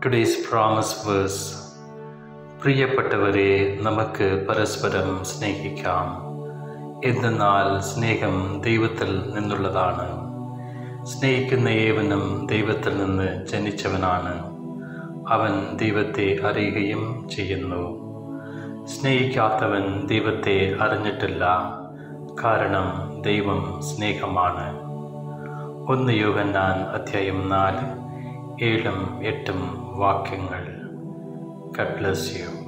Today's promise verse പ്രിയപ്പെട്ടവരെ നമുക്ക് പരസ്പരം സ്നേഹിക്കാം എന്തെന്നാൽ സ്നേഹം ദൈവത്തിൽ നിന്നുള്ളതാണ് സ്നേഹിക്കുന്ന ഏവനും ദൈവത്തിൽ നിന്ന് ജനിച്ചവനാണ് അവൻ ദൈവത്തെ അറിയുകയും ചെയ്യുന്നു സ്നേഹിക്കാത്തവൻ ദൈവത്തെ അറിഞ്ഞിട്ടില്ല കാരണം ദൈവം സ്നേഹമാണ് ഒന്ന് യോഗന്നാൻ അധ്യായം നാല് ഏഴും എട്ടും വാക്യങ്ങൾ God bless you.